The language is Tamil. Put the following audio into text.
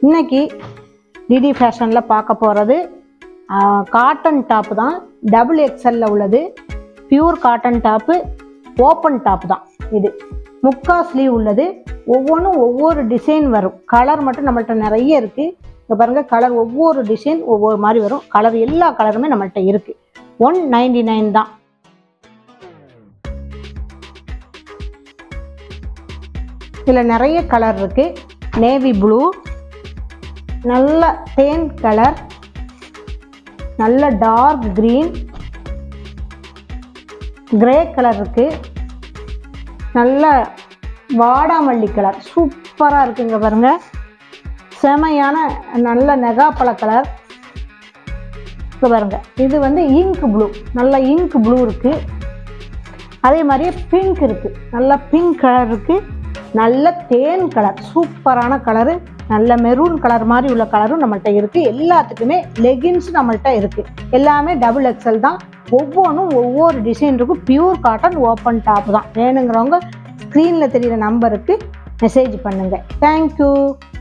இன்னைக்கு டிடி ஃபேஷனில் பார்க்க போகிறது காட்டன் டாப் தான் டபுள் எக்ஸல்ல உள்ளது pure cotton top open top தான் இது முக்கா ஸ்லீவ் உள்ளது ஒவ்வொன்றும் ஒவ்வொரு டிசைன் வரும் கலர் மட்டும் நம்மள்ட்ட நிறைய இருக்குது இங்கே பாருங்கள் கலர் ஒவ்வொரு டிசைன் ஒவ்வொரு மாதிரி வரும் கலர் எல்லா கலருமே நம்மள்ட்ட இருக்குது ஒன் நைன்டி நைன் தான் இதில் நிறைய கலர் இருக்குது நேவி ப்ளூ நல்ல தேன் கலர் நல்ல டார்க் க்ரீன் கிரே கலர் இருக்குது நல்ல வாடாமல்லி கலர் சூப்பராக இருக்குங்க பாருங்க செமையான நல்ல நெகாப்பழ கலர் இங்க பாருங்க இது வந்து இங்க் ப்ளூ நல்ல இங்க் ப்ளூ இருக்குது அதே மாதிரியே பிங்க் இருக்குது நல்ல பிங்க் கலர் இருக்குது நல்ல தேன் கலர் சூப்பரான கலரு நல்ல மெரூன் கலர் மாதிரி உள்ள கலரும் நம்மள்ட்ட இருக்குது எல்லாத்துக்குமே லெகின்ஸ் நம்மள்ட்ட இருக்குது எல்லாமே டபுள் எக்ஸல் தான் ஒவ்வொன்றும் ஒவ்வொரு டிசைன் இருக்கும் பியூர் காட்டன் ஓப்பன் டாப் தான் வேணுங்கிறவங்க ஸ்க்ரீனில் தெரியிற நம்பருக்கு மெசேஜ் பண்ணுங்கள் தேங்க்யூ